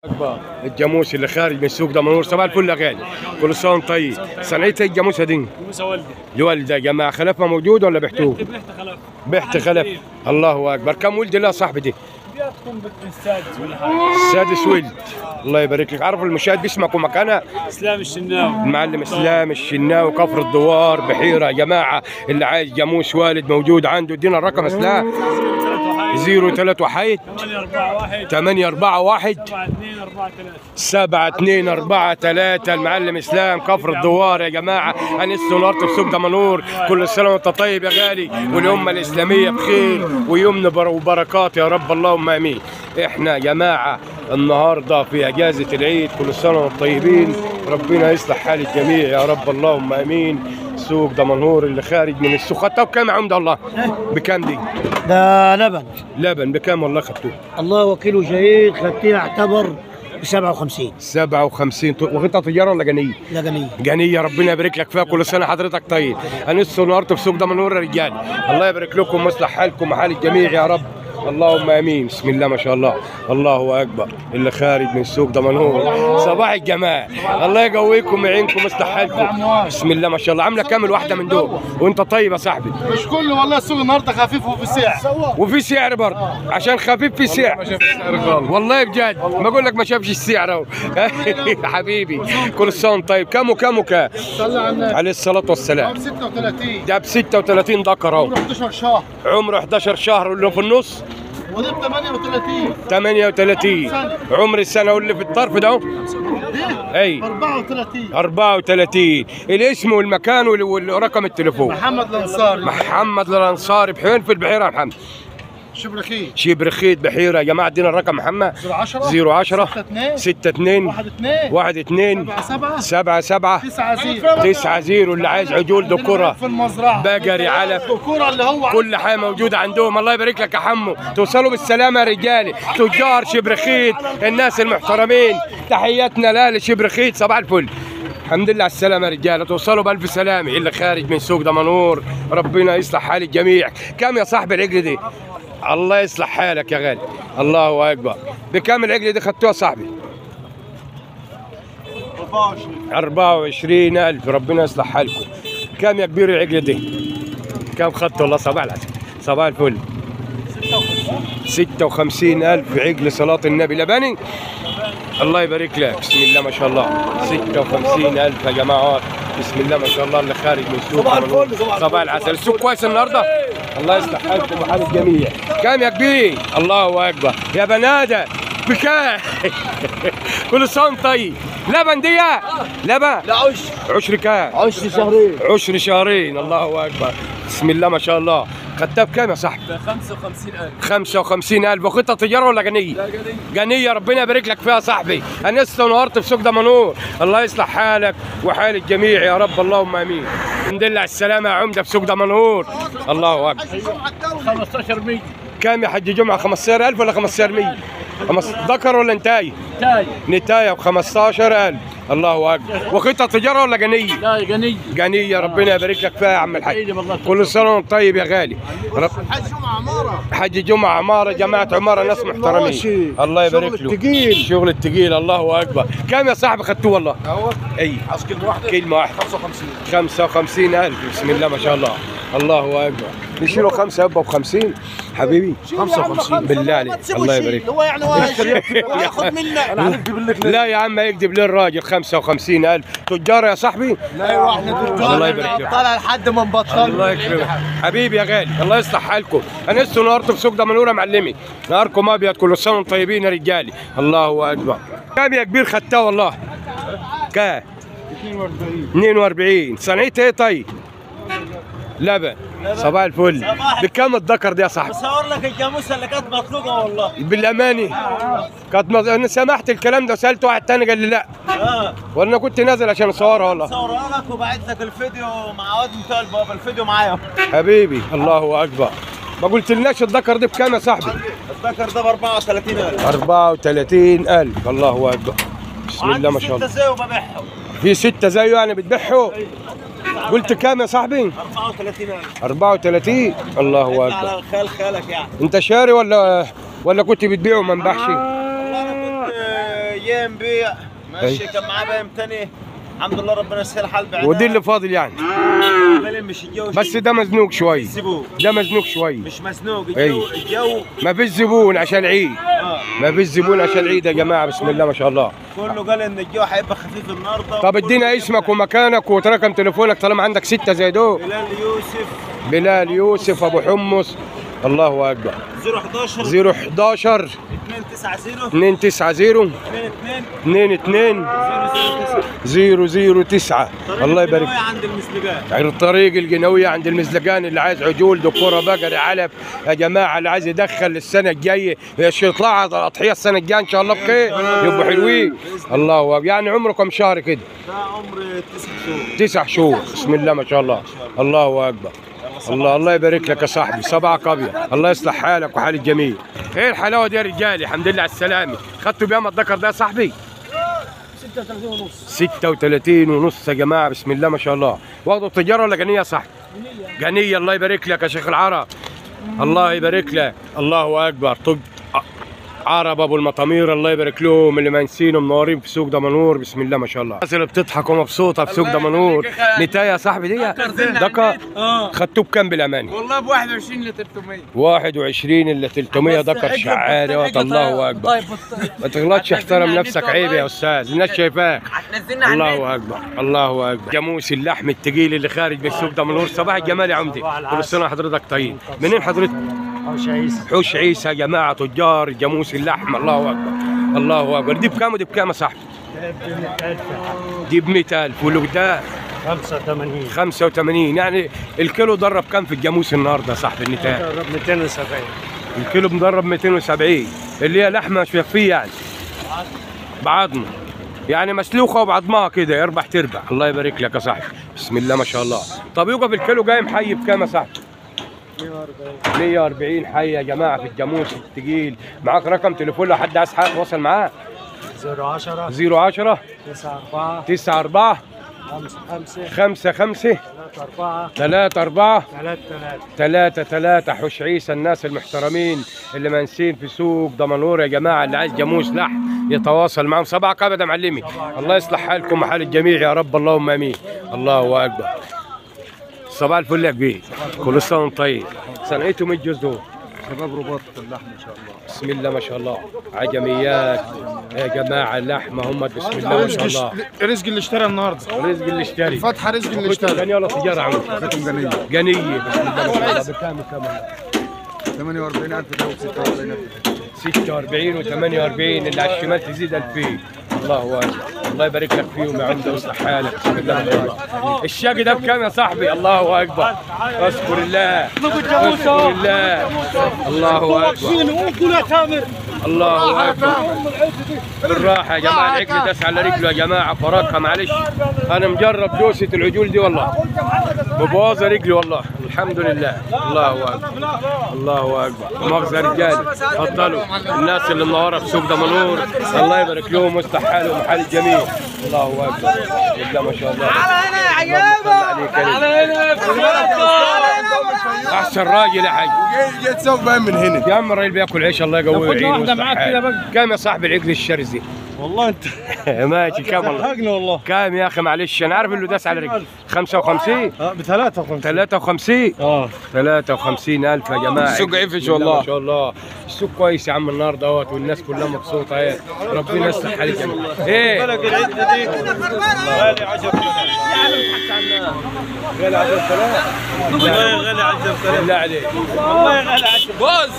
اكبر الجاموس اللي خارج من سوق دمنهور صباح الفل يا غالي كل سنه وانت طيب صنعيه إيه الجاموسه دي موسى والدي الوالده يا جماعه خلفها موجود ولا بيحتوه بيحت خلاص بيحت خلف الله اكبر كم ولد لها صاحبي دي بيتكم بالسادس ولا حاجه السادس ولد الله يبارك لك عارف المشاهد بيسمعك ومكانها اسلام الشناوي المعلم اسلام الشناوي كفر الدوار بحيره يا جماعه اللي عايز جاموس والد موجود عنده ادينا الرقم اسلام 03 وحيد 8 4 1 8 4 1 7 2 4 3 7 2 4 3 المعلم اسلام كفر الدوار يا جماعه انسوا نارت في سوق دمنهور كل سنه وانت طيب يا غالي والامه الاسلاميه بخير ويمن بر- وبركات يا رب اللهم امين احنا يا جماعه النهارده في اجازه العيد كل سنه وانتم طيبين ربنا يصلح حال الجميع يا رب اللهم امين سوق دمنهور اللي خارج من السوق خدتها بكام يا عمده الله بكام دي ده لبن لبن بكام والله خدتوه الله وكيله شهيد خدتين اعتبر ب 57 57 واخدتها تجاره ولا جنيه لا جميل جنية ربنا يبارك لك فيها كل سنة حضرتك طيب أنس ونورت في سوق دمنهور يا رجال الله يبارك لكم ويصلح حالكم وحال الجميع يا رب اللهم امين بسم الله ما شاء الله الله اكبر اللي خارج من سوق دمنهور صباح الجمال الله يقويكم ويعينكم ويصلح حالكم بسم الله ما شاء الله عامله كامل واحده من دول وانت طيب يا صاحبي مش كله والله السوق النهارده خفيف وفي سعر وفي سعر برضه عشان خفيف في سعر والله بجد ما اقول لك ما شافش السعر اهو حبيبي كل سنه وأنت طيب كم وكم وكم صلى على النبي عليه الصلاه والسلام 36 ده ب 36 ذكر اهو 11 شهر عمره 11 شهر واللي في النص ودي ب 38 38 عمر السنه واللي في الطرف ده اهو. دي اي 34 34 الاسم والمكان وال- ورقم التليفون محمد الانصاري محمد الانصاري بحين في البحيره يا محمد شبرخي شبرخيت بحيره يا جماعه ادينا الرقم محمد 010 010 62 62 1 2 1 2 7 7 7 9 0 9 0 اللي عايز عجول دكرة في المزرعه بقري علف الكوره اللي هو كل حاجه موجوده عندهم الله يبارك لك يا حمو توصلوا بالسلامه يا رجالي تجار شبرخيت الناس المحترمين تحياتنا لاهل شبرخيت صباح الفل الحمد لله على السلامة يا رجالة توصلوا بألف سلامة اللي خارج من سوق دمنهور ربنا يصلح حال الجميع كم يا صاحبي العجل دي الله يصلح حالك يا غالي الله أكبر بكم العجل دي خدتوها صاحبي 24 ألف ربنا يصلح حالكم كم يا كبير العجل دي كم خدته والله صباح العسل صباح الفل 56 ألف عجل صلاة النبي لبني الله يبارك لك بسم الله ما شاء الله 56 ألف يا جماعات بسم الله ما شاء الله اللي خارج من سوق صباح الفل صباح العسل السوق كويس النهارده الله يصلح حالكم وحال الجميع كام يا كبير الله أكبر يا بنادة بكام كل سنة وأنت طيب لبن دي لبن لا عش عشر كام عشر شهرين عشر شهرين الله اكبر بسم الله ما شاء الله خدتها بكام يا صاحبي؟ 55000 55000 واخدتها تجاره ولا جنيه؟ جنيه ربنا يبارك لك فيها يا صاحبي انا لسه نهارت في سوق دمنهور الله يصلح حالك وحال الجميع يا رب اللهم امين الحمد لله على السلامه يا عمده في سوق دمنهور الله اكبر 15 100 كام يا حج جمعه 15000 ولا 1500 خمس ذكر ولا انتاي؟ تاي نتايه ب 15000 الله اكبر واخدتها تجاره ولا جنيه؟ لا غني جنيه ربنا يبارك لك فيها يا عم الحاج عيني والله. كل سنه وانت طيب يا غالي رب حج جمعه عماره حج جمعة عمارة جماعة عمارة ناس محترمين الله يبارك له شغل التقيل. شغل التقيل الله أكبر كم يا صاحبي خدتوه والله اهو أي عايز كلمه واحده كلمة واحدة 55 55 ألف بسم الله ما شاء الله الله أكبر نشيله خمسة يبقى ب 50 حبيبي 55 بالله عليك الله يبارك هو يعني وياخد منك انا هنكتب لك لا يا عم يكذب ليه الراجل 55 ألف تجار يا صاحبي ايوه احنا الله يبارك لك. طالع لحد ما نبطل الله يكرمك حبيبي يا غالي الله يصلح حالكم انا لسه نهارت في سوق دمنهور يا معلمي نهاركم ابيض كل سنه وانتم طيبين يا رجالي الله اكبر كام يا كبير خدتها والله كام 42 42 صنعتها ايه طيب لبن صباح الفل بكام الذكر دي يا صاحبي بصور لك الجاموسه اللي كانت مطلوقه والله بالاماني كانت مز... انا سمعت الكلام ده وسالت واحد تاني قال لي لا اه وانا كنت نازل عشان اصورها والله صورها لك وبعت لك الفيديو مع واد بتاع البابا الفيديو معايا حبيبي الله اكبر ما قلت لناش الذكر دي بكام يا صاحبي الذكر ده ب 34000 34000 الله اكبر بسم الله ما شاء الله زي وببيعهم في ستة زيه يعني بتبيعه قلت كام يا صاحبي 34000 34 الله على اكبر خال خالك يعني انت شاري ولا ولا كنت بتبيعه ما انباعش والله انا كنت ايام بيع ماشي كان معاه بايم تاني الحمد لله ربنا يسهل الحال بعدها ودي اللي فاضل يعني بالي مش الجو بس ده مزنوق شوي زبون ده مزنوق شوي مش مزنوق أي. الجو الجو ما فيش زبون عشان العيد اه ما فيش زبون عشان العيد يا جماعه بسم الله ما شاء الله كله قال ان الجو هيبقى خفيف النهارده طب ادينا اسمك ومكانك ورقم تليفونك طالما عندك ستة زي دول بلال يوسف بلال يوسف ابو حمص الله اكبر 011 011 290 290 22 22 009 009 الله يبارك الجنوية عند المسلقات يعني الطريق الجنوية عند المزلقان اللي عايز عجول دكورة بقري علف يا جماعة اللي عايز يدخل السنة الجاية ايش يطلع على الأضحية السنة الجاية إن شاء الله بخير يبقوا حلوين الله أكبر يعني عمره كم شهر كده ده عمر تسع شهور تسع شهور بسم الله ما شاء الله الله أكبر الله الله يبارك لك يا صاحبي صباحك ابيض الله يصلح حالك وحال الجميع ايه الحلاوه دي يا رجالي الحمد لله على السلامه خدتوا بيها الذكر ده يا صاحبي 36 ونص يا جماعه بسم الله ما شاء الله واخدوا تجاره ولا جنيه يا صاحبي جنيه الله يبارك لك يا شيخ العرب الله يبارك لك الله اكبر طب عرب ابو المطامير الله يبارك لهم اللي مانسين ومنورين في سوق دمنهور بسم الله ما شاء الله الناس اللي بتضحك ومبسوطه في سوق دمنهور نتايا يا صاحبي دي دكا خدتوه بكام بالامانه والله ب 21 ل 300 21 الا 300 ذكر شعاري وات الله اكبر ما تغلطش احترم نفسك عيب يا استاذ الناس شايفاك الله اكبر الله اكبر جاموس اللحم التقيل اللي خارج من السوق ده من نور صباح الجمال يا عمدي كل سنه حضرتك طيب منين حضرتك حوش عيسى حوش عيسى يا جماعه تجار جاموس اللحم الله اكبر الله اكبر دي بكام ودي بكام يا صاحبي دي ب 100000 واللي قدام 85 85 يعني الكيلو ضرب كام في الجاموس النهارده يا صاحبي النتاج 270 الكيلو مضرب 270 اللي هي لحمه مش فيه يعني بعظمه يعني مسلوخه وبعظمها كده يربح تربح الله يبارك لك يا صاحبي بسم الله ما شاء الله طب يوقف الكيلو جاي محي بكام يا صاحبي 140 حي يا جماعه في الجاموس التقيل معاك رقم تليفون لو حد عايز حاجه تواصل معاه 010 010 9 4 94 5 5 5 5 3 4 3 4 3 3 ثلاثة ثلاثة حوش عيسى الناس المحترمين اللي منسين في سوق دمنهور يا جماعة اللي عايز جاموس لحم يتواصل معهم صباحك أبدا يا معلمي الله يصلح حالكم وحال الجميع يا رب اللهم آمين الله أكبر صباح الفل يا كبير كل سنة وانت طيب صنعتهم ايه الجوز دول شباب رباط اللحم ان شاء الله بسم الله ما شاء الله عجميات يا جماعة اللحمة هم بسم الله ما شاء الله رزق اللي اشترى النهارده رزق اللي اشتري فتحه رزق اللي كنت اشترى غنية ولا تجارة عمو ختم جنيه غنية بسم الله ما شاء الله بكام بكام 48000 ده و 46000 46 و48 اللي على الشمال تزيد 2000 الله اكبر الله يبارك لك فيهم يا عمده ويصلح حالك بسم الله ما شاء الله الشاقي ده بكام يا صاحبي الله اكبر اشكر الله اشكر الله الله اكبر الله اكبر بالراحه يا جماعه العجل داس على رجله يا جماعه فرقها معلش انا مجرب دوسه العجول دي والله مبوظه رجلي والله الحمد لله الله اكبر الله اكبر مؤاخذه يا رجال اتفضلوا الناس اللي منوره في سوق دمنهور الله يبارك لهم ويصلح حالهم وحال الجميع الله اكبر بسم الله ما شاء الله احسن راجل يا حاج جاي تسوق بقى من هنا يا عم الراجل بياكل عيش الله يقويه ويعينه ويصلح حاله كام يا صاحبي العجل الشرزي والله انت ماشي كام والله حقنا والله كام يا اخي معلش انا عارف انه داس على رجلي 55 ب 53 53 اه 53 ألف يا جماعة السوق عفش بسم الله والله. ما شاء الله السوق كويس يا عم النهارده اهوت والناس كلها مبسوطة ايه ربنا يصلح حال الجميع ايه العده دي غالي 10000 غالي 10000 والله غالي 10000 بالله عليك والله غالي 10000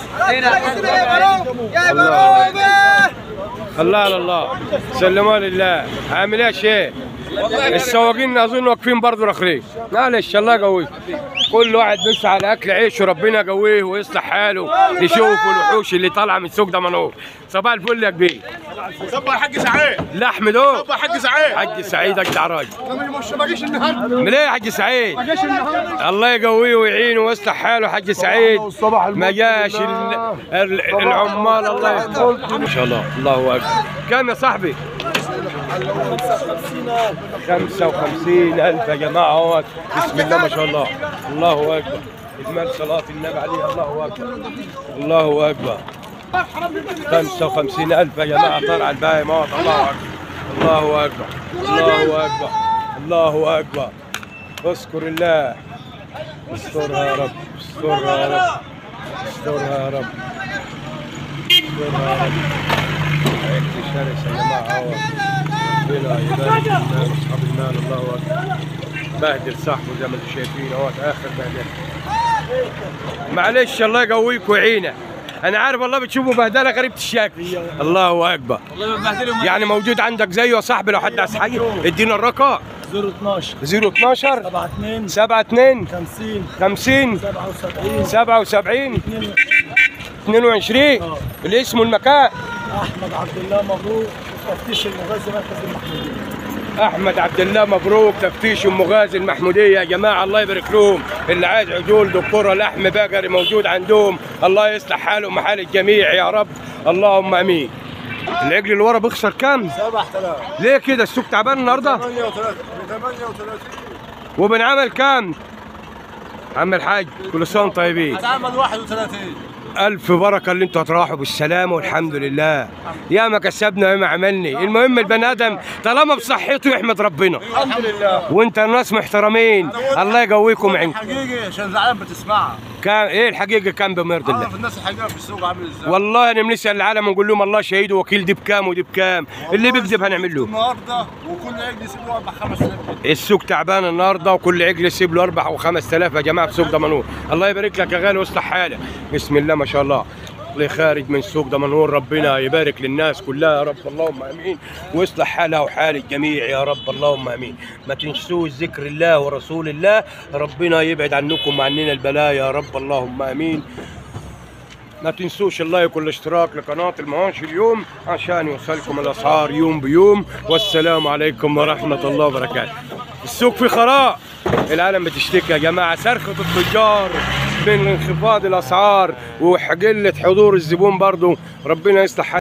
الله على الله سلموا لله عامل ايه يا شيخ السواقين اظن واقفين برضه رخرين معلش الله يقويك كل واحد بيسعى على اكل عيشه ربنا يقويه ويصلح حاله يشوف الوحوش اللي طالعه من سوق دمنهور صباح الفل يا كبير صبح حق سعيد لحم دول صبح حق سعيد حج سعيد اجدع راجل مش ما جيش النهارده من ايه يا حج سعيد ما جيش النهارده الله يقويه ويعينه ويصلح حاله حج سعيد والصباح ما جاش ال- ال- العمال الله يحفظهم ما شاء الله الله اكبر كم يا صاحبي 55 ألف يا جماعة اهوت بسم الله ما شاء الله الله أكبر إجمال صلاة النبي عليه الله أكبر الله أكبر 55 ألف يا جماعة طلع البهيمات الله أكبر الله أكبر الله أكبر الله أكبر اذكر الله استرها يا رب استرها يا رب استرها يا رب استرها يا رب عيلة شرسة يا جماعة اهو ربنا يبارك في المال واصحاب المال الله اكبر بهدل صاحبه زي ما انتم شايفين اهو اخر بهدله معلش الله يقويك ويعينه انا عارف والله بتشوفوا بهدله غريبه الشكل الله اكبر والله ببهدلهم يعني موجود عندك زيه يا صاحبي لو حد عايز حاجه ادينا الرقم 012 012 72 72 50 50 77 77 22 الاسم والمكان احمد عبد الله مبروك تفتيش المغازي مركز المحموديه احمد عبد الله مبروك تفتيش ام غازي المحموديه يا جماعه الله يبارك لهم اللي عايز عجول دكتوره لحم بقري موجود عندهم الله يصلح حالهم وحال الجميع يا رب اللهم امين العجل اللي ورا بيخسر كام 7000 ليه كده السوق تعبان النهارده 38 38 وبنعمل كام عم الحاج كل سنه وانتم طيبين تعمل 31 ألف بركة اللي انتوا هتروحوا بالسلامة والحمد لله يا ما كسبنا ويا ما عملني المهم البني آدم طالما بصحته يحمد ربنا الحمد لله وانت ناس محترمين الله يقويكم عندكم حقيقي عشان زعلان بتسمعها كان ايه الحقيقة كان بمرض الله عارف الناس الحقيقه في السوق عامل ازاي والله انا بنسال العالم ونقول لهم الله شهيد وكيل دي بكام ودي بكام اللي بيكذب هنعمل له النهارده وكل عيد يسيبوا اربع خمس سنين السوق تعبان النهارده وكل عجل يسيب له اربع وخمس تلاف يا جماعه في سوق دمنهور الله يبارك لك يا غالي واصلح حالك بسم الله ما شاء الله اللي خارج من سوق دمنهور ربنا يبارك للناس كلها يا رب اللهم امين ويصلح حالها وحال الجميع يا رب اللهم امين ما تنسوش ذكر الله ورسول الله ربنا يبعد عنكم وعننا البلاء يا رب اللهم امين ما تنسوش اللايك والاشتراك لقناة المعاش اليوم عشان يوصلكم الأسعار يوم بيوم والسلام عليكم ورحمة الله وبركاته السوق في خراء العالم بتشتكي يا جماعة صرخة التجار من انخفاض الأسعار وقلة حضور الزبون برضو ربنا يصلح حال